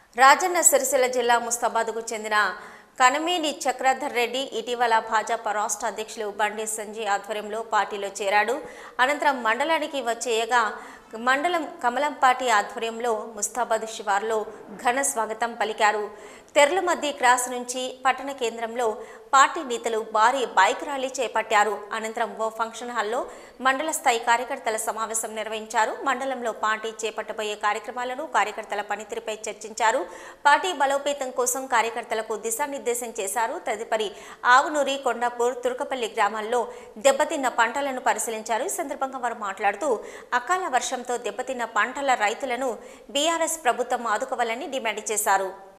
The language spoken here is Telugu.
రాజన్న సిరిసిల్ల జిల్లా ముస్తాబాద్కు చెందిన కనమేని చక్రధర్ రెడ్డి ఇటీవల భాజపా రాష్ట్ర అధ్యక్షులు బండి సంజయ్ ఆధ్వర్యంలో పార్టీలో చేరాడు అనంతరం మండలానికి వచ్చేయగా మండలం కమలంపాటి ఆధ్వర్యంలో ముస్తాబాద్ శివార్లో ఘన స్వాగతం పలికారు తెరలమద్ది క్రాస్ నుంచి పట్టణ కేంద్రంలో పార్టీ నేతలు భారీ బైక్ ర్యాలీ చేపట్టారు అనంతరం ఓ ఫంక్షన్ హాల్లో మండల స్థాయి కార్యకర్తల సమావేశం నిర్వహించారు మండలంలో పార్టీ చేపట్టబోయే కార్యక్రమాలను కార్యకర్తల పనితీరుపై చర్చించారు పార్టీ బలోపేతం కోసం కార్యకర్తలకు దిశానిర్దేశం చేశారు తదుపరి ఆవునూరి కొండాపూర్ తుర్కపల్లి గ్రామాల్లో దెబ్బతిన్న పంటలను పరిశీలించారు ఈ సందర్భంగా వారు మాట్లాడుతూ అకాల వర్షంతో దెబ్బతిన్న పంటల రైతులను బీఆర్ఎస్ ప్రభుత్వం ఆదుకోవాలని డిమాండ్ చేశారు